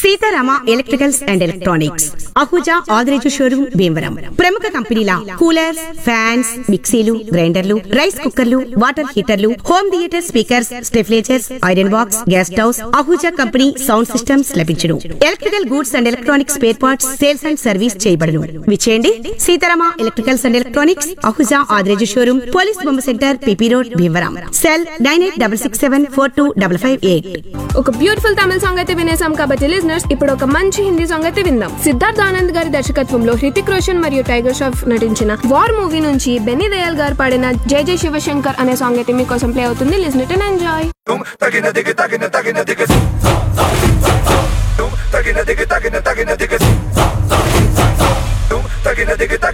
Sitarama electricals and electronics Ahuja Adireju showroom Bhimavaram ప్రముఖ కంపెనీల coolers fans మిక్సీలు గ్రైండర్లు రైస్ కుక్కర్లు వాటర్ హీటర్లు home theatre speakers stabilisers iron box gas stoves Ahuja company sound systems లభించును electrical goods and electronics spare parts sales and service చేయబడును విచేయండి Seetharama electricals and electronics Ahuja Adireju showroom police బొమ్మ centre PP road Bhimavaram cell nine eight double six seven four two double five eight ఒక beautiful Tamil song అయితే వినేసాం కాబట్టి listeners ఇప్పుడు ఒక మంచి హిందీ సాంగ్ అయితే విందాం సిద్ధార్థ్ ఆనంద్ గారి దర్శకత్వంలో హృతిక్ రోషన్ మరియు టైగర్ ష్రాఫ్ నటించిన వార్ మూవీ నుంచి బెన్నీ దయాల్ గారు పాడిన జై జై శివశంకర్ అనే సాంగ్ అయితే మీకోసం ప్లే అవుతుంది listen it and enjoy Tum, tagina digga tagina tagina digga Tum, tagina digga tagina tagina digga Tum, tagina digga tagina